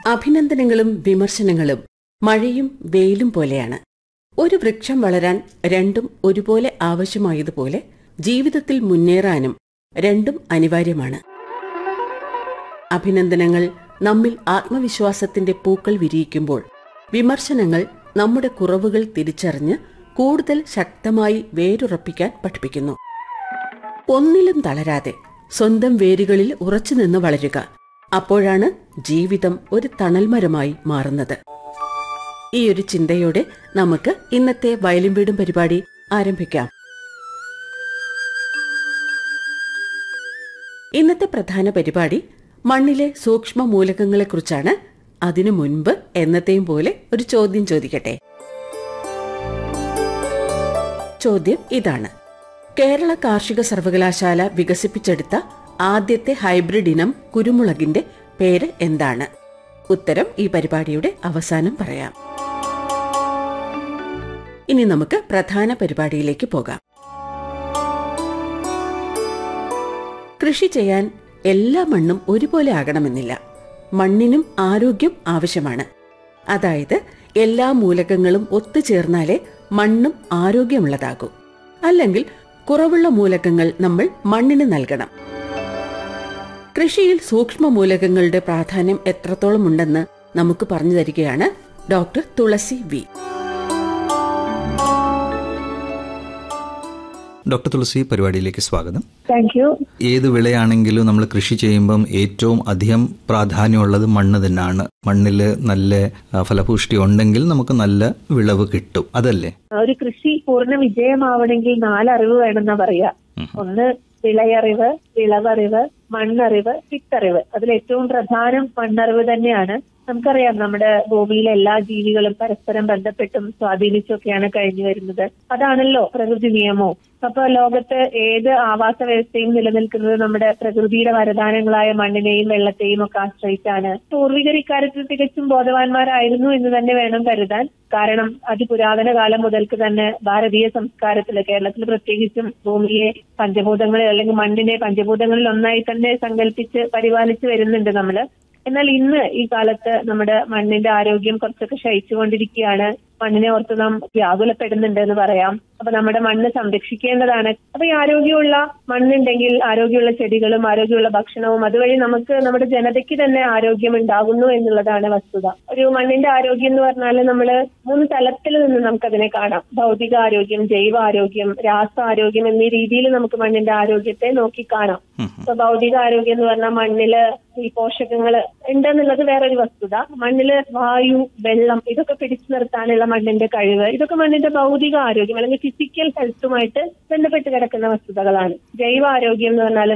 അഭിനന്ദനങ്ങളും വിമർശനങ്ങളും മഴയും വെയിലും പോലെയാണ് ഒരു വൃക്ഷം വളരാൻ രണ്ടും ഒരുപോലെ ആവശ്യമായതുപോലെ ജീവിതത്തിൽ മുന്നേറാനും രണ്ടും അനിവാര്യമാണ് അഭിനന്ദനങ്ങൾ നമ്മിൽ ആത്മവിശ്വാസത്തിന്റെ പൂക്കൾ വിരിയിക്കുമ്പോൾ വിമർശനങ്ങൾ നമ്മുടെ കുറവുകൾ തിരിച്ചറിഞ്ഞ് കൂടുതൽ ശക്തമായി വേരുറപ്പിക്കാൻ പഠിപ്പിക്കുന്നു ഒന്നിലും തളരാതെ സ്വന്തം വേരുകളിൽ ഉറച്ചുനിന്ന് വളരുക അപ്പോഴാണ് ജീവിതം ഒരു തണൽമരമായി മാറുന്നത് ഈ ഒരു ചിന്തയോടെ നമുക്ക് ഇന്നത്തെ വയലിൻ വീടും പരിപാടി ആരംഭിക്കാം ഇന്നത്തെ പ്രധാന പരിപാടി മണ്ണിലെ സൂക്ഷ്മ മൂലകങ്ങളെക്കുറിച്ചാണ് അതിനു മുൻപ് എന്നത്തെയും പോലെ ഒരു ചോദ്യം ചോദിക്കട്ടെ ചോദ്യം ഇതാണ് കേരള കാർഷിക സർവകലാശാല വികസിപ്പിച്ചെടുത്ത ആദ്യത്തെ ഹൈബ്രിഡ് ഇനം കുരുമുളകിന്റെ പേര് എന്താണ് ഉത്തരം ഈ പരിപാടിയുടെ അവസാനം പറയാം ഇനി നമുക്ക് പ്രധാന പരിപാടിയിലേക്ക് പോകാം കൃഷി ചെയ്യാൻ എല്ലാ മണ്ണും ഒരുപോലെ ആകണമെന്നില്ല മണ്ണിനും ആരോഗ്യം ആവശ്യമാണ് അതായത് എല്ലാ മൂലകങ്ങളും ഒത്തുചേർന്നാലേ മണ്ണും ആരോഗ്യമുള്ളതാകൂ അല്ലെങ്കിൽ കുറവുള്ള മൂലകങ്ങൾ നമ്മൾ മണ്ണിന് നൽകണം കൃഷിയിൽ സൂക്ഷ്മ മൂലകങ്ങളുടെ പ്രാധാന്യം എത്രത്തോളം ഉണ്ടെന്ന് നമുക്ക് പറഞ്ഞു തരികയാണ് doctor Tulasi V doctor Tulasi പരിപാടിയിലേക്ക് സ്വാഗതം താങ്ക് യു ഏത് വിളയാണെങ്കിലും നമ്മൾ കൃഷി ചെയ്യുമ്പം ഏറ്റവും അധികം പ്രാധാന്യമുള്ളത് മണ്ണ് തന്നെയാണ് മണ്ണിൽ നല്ല ആ, ഫലപുഷ്ടി ഉണ്ടെങ്കിൽ നമുക്ക് നല്ല വിളവ് കിട്ടും അതല്ലേ ഒരു കൃഷി പൂർണ്ണ വിജയമാവണമെങ്കിൽ നാലറിവ് വേണമെന്നാ പറയാ ഒന്ന് വിളയറിവ് വിളവറിവ് മണ്ണറിവ് വിത്തറിവ് അതിൽ ഏറ്റവും പ്രധാനം മണ്ണറിവ് തന്നെയാണ് നമുക്കറിയാം നമ്മുടെ ഭൂമിയിലെ എല്ലാ ജീവികളും പരസ്പരം ബന്ധപ്പെട്ടും സ്വാധീനിച്ചൊക്കെയാണ് കഴിഞ്ഞു വരുന്നത് അതാണല്ലോ പ്രകൃതി നിയമവും അപ്പൊ ലോകത്ത് ഏത് ആവാസ വ്യവസ്ഥയും നിലനിൽക്കുന്നത് നമ്മുടെ പ്രകൃതിയുടെ വരദാനങ്ങളായ മണ്ണിനെയും വെള്ളത്തെയും ഒക്കെ ആശ്രയിച്ചാണ് പൂർവികർ ഇക്കാര്യത്തിൽ തികച്ചും ബോധവാന്മാരായിരുന്നു എന്ന് തന്നെ വേണം കരുതാൻ കാരണം അതിപുരാതന കാലം മുതൽക്ക് തന്നെ ഭാരതീയ സംസ്കാരത്തില് കേരളത്തിൽ പ്രത്യേകിച്ചും ഭൂമിയെ പഞ്ചഭൂതങ്ങളിൽ അല്ലെങ്കിൽ മണ്ണിനെ പഞ്ചഭൂതങ്ങളിൽ ഒന്നായി തന്നെ സങ്കല്പിച്ച് പരിപാലിച്ചു വരുന്നുണ്ട് നമ്മള് എന്നാൽ ഇന്ന് ഈ കാലത്ത് നമ്മുടെ മണ്ണിന്റെ ആരോഗ്യം കുറച്ചൊക്കെ ക്ഷയിച്ചുകൊണ്ടിരിക്കുകയാണ് മണ്ണിനെ ഓർത്ത് നാം വ്യാകുലപ്പെടുന്നുണ്ട് എന്ന് പറയാം അപ്പൊ നമ്മുടെ മണ്ണ് സംരക്ഷിക്കേണ്ടതാണ് അപ്പൊ ഈ ആരോഗ്യമുള്ള മണ്ണുണ്ടെങ്കിൽ ആരോഗ്യമുള്ള ചെടികളും ആരോഗ്യമുള്ള ഭക്ഷണവും അതുവഴി നമുക്ക് നമ്മുടെ ജനതയ്ക്ക് തന്നെ ആരോഗ്യം ഉണ്ടാകുന്നു എന്നുള്ളതാണ് വസ്തുത ഒരു മണ്ണിന്റെ ആരോഗ്യം എന്ന് പറഞ്ഞാൽ നമ്മൾ മൂന്ന് തലത്തിൽ നിന്ന് നമുക്കതിനെ കാണാം ഭൗതിക ആരോഗ്യം ജൈവ ആരോഗ്യം രാസ ആരോഗ്യം എന്നീ രീതിയിൽ നമുക്ക് മണ്ണിന്റെ ആരോഗ്യത്തെ നോക്കി കാണാം ഇപ്പൊ ഭൗതിക ആരോഗ്യം എന്ന് പറഞ്ഞാൽ മണ്ണില് ഈ പോഷകങ്ങള് ഉണ്ടെന്നുള്ളത് വേറൊരു വസ്തുത മണ്ണില് വായു വെള്ളം ഇതൊക്കെ പിടിച്ചു നിർത്താനുള്ള മണ്ണിന്റെ കഴിവ് ഇതൊക്കെ മണ്ണിന്റെ ഭൗതിക ആരോഗ്യം അല്ലെങ്കിൽ ഫിസിക്കൽ ഹെൽത്തുമായിട്ട് ബന്ധപ്പെട്ട് കിടക്കുന്ന വസ്തുതകളാണ് ജൈവ ആരോഗ്യം എന്ന് പറഞ്ഞാൽ